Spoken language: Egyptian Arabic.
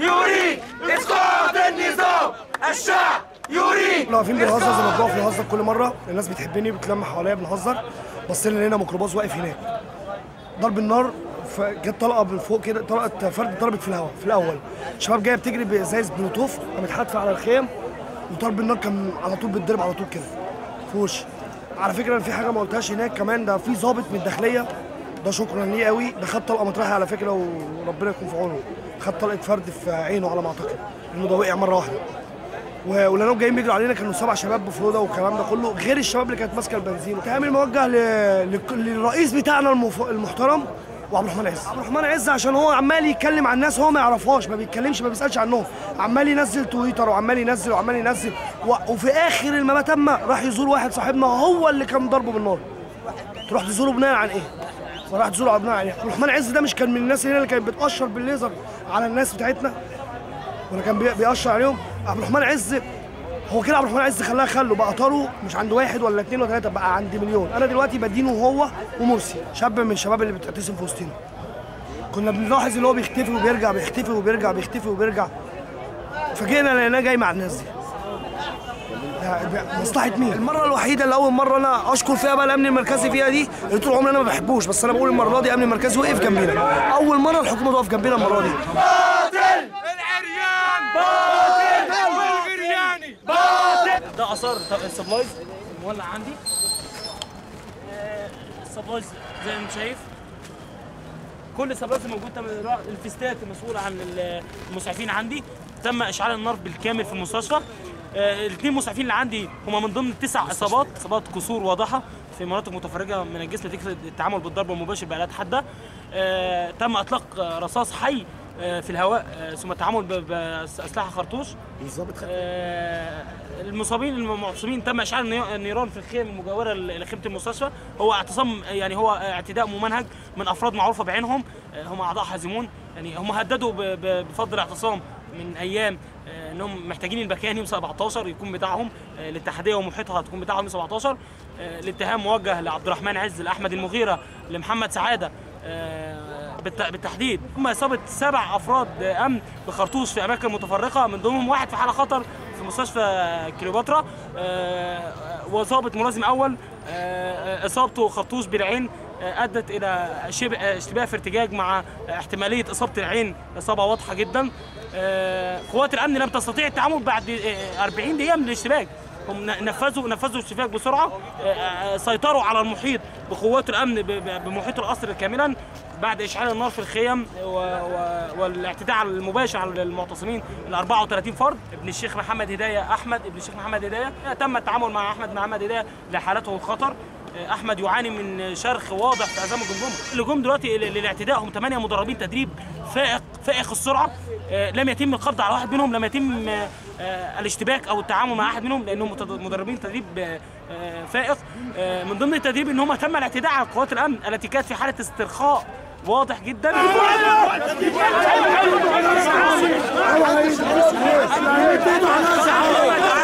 يريد اسقاط النظام الشعب يريد احنا واقفين بنهزر زي ما بنقف نهزر كل مره الناس بتحبني بتلم حواليا بنهزر بصينا لقينا ميكروباص واقف هناك ضرب النار فجت طلقه من فوق كده طلقه فرد ضربت في الهواء في الاول الشباب جايه بتجري بازايز بلوتوف قامت حادفه على الخيم وضرب النار كان على طول بيتضرب على طول كده في وشي على فكره أنا في حاجه ما قلتهاش هناك كمان ده في ضابط من الداخليه ده شكرا ليه قوي ده خد طلقه مطرحه على فكره وربنا يكون في عونه خد طلقه فرد في عينه على ما اعتقد انه ده وقع مره واحده و- ولانهم جايين بيجروا علينا كانوا سبع شباب بفروده والكلام ده كله غير الشباب اللي كانت ماسكه البنزين تعمل موجه ل... لك- للرئيس بتاعنا المف... المحترم وعبد الرحمن عز عبد الرحمن عز عشان هو عمال يتكلم عن الناس هو ما يعرفهاش ما بيتكلمش ما بيسالش عنهم عمال ينزل تويتر وعمال ينزل وعمال ينزل و... وفي اخر المما تم راح يزور واحد صاحبنا هو اللي كان ضربه بالنار تروح تزوره بناء عن ايه؟ فراح تزوره بناء عن ايه؟ عبد الرحمن عز ده مش كان من الناس هنا اللي كانت بتقشر بالليزر على الناس بتاعتنا ولا كان بي- بيقشر عليهم عبد الرحمن عز هو كده عبد الرحمن عز خلاها خله بقى طاره مش عند واحد ولا اثنين ولا ثلاثه بقى عند مليون انا دلوقتي بدينه هو ومرسي شاب من الشباب اللي بتعتصم في وسطنا كنا بنلاحظ ان هو بيختفي وبيرجع بيختفي وبيرجع بيختفي وبيرجع فجينا لقيناه جاي مع الناس دي ده- ده مصلحة مين؟ المرة الوحيدة اللي أول مرة أنا أشكر فيها بقى الأمن المركزي فيها دي اللي طول عمري أنا ما بحبوش بس أنا بقول المرة دي الأمن المركزي وقف جنبينا أول مرة الحكومة تقف جنبينا المرة دي باطل العريان باطل والغرياني باطل ده اثار السبلايز مولع عندي آه، السبلايز زي ما انت شايف كل السبلايز الموجود تم الفيستات المسؤوله عن ال- المسعفين عندي تم اشعال النار بالكامل في المستشفى الاثنين مسعفين اللي عندي هم من ضمن تسع اصابات اصابات كسور واضحه في مناطق متفرجه من الجسم نتيجه التعامل بالضرب المباشر بالات حاده آه، تم اطلاق آه، رصاص حي آه، في الهواء آه، ثم التعامل ب- باسلحه خرطوش بالظبط آه، المصابين المعتصمين تم اشعال الني- النيران في الخيم المجاوره ل- لخيمه المستشفى هو اعتصام يعني هو اعتداء ممنهج من افراد معروفه بعينهم آه، هم اعضاء حازمون يعني هم هددوا ب- ب- بفضل الاعتصام من ايام آه، انهم محتاجين المكان يوم 17 يكون بتاعهم آه، الاتحاديه ومحيطها تكون بتاعهم يوم 17 آه، الاتهام موجه لعبد الرحمن عز لاحمد المغيره لمحمد سعاده آه، بالت- بالتحديد هم اصابه سبع افراد امن بخرطوش في اماكن متفرقه من ضمنهم واحد في حاله خطر في مستشفى كليوباترا آه، واصابه ملازم اول آه، اصابته خرطوش بالعين آه، ادت الى شبه آه، اشتباه في ارتجاج مع احتماليه اصابه العين اصابه واضحه جدا آه، قوات الامن لم تستطيع التعامل بعد آه، 40 دقيقه من الاشتباك هم ن- نفذوا نفذوا الاشتباك بسرعه آه، آه، سيطروا على المحيط بقوات الامن ب- ب- بمحيط القصر كاملا بعد اشعال النار في الخيم و... و... والاعتداء المباشر على المعتصمين ال 34 فرد ابن الشيخ محمد هدايه احمد ابن الشيخ محمد هدايه تم التعامل مع احمد محمد هدايه لحالته الخطر احمد يعاني من شرخ واضح في عظام الجمجمه اللي جم دلوقتي ل- للاعتداء هم ثمانيه مدربين تدريب فائق فائق السرعه آه، لم يتم القبض على واحد منهم لم يتم آه، آه، الاشتباك او التعامل مع احد منهم لانهم متد- مدربين تدريب آه، آه، فائق آه، من ضمن التدريب ان هم تم الاعتداء على قوات الامن التي كانت في حاله استرخاء واضح جدا ايوه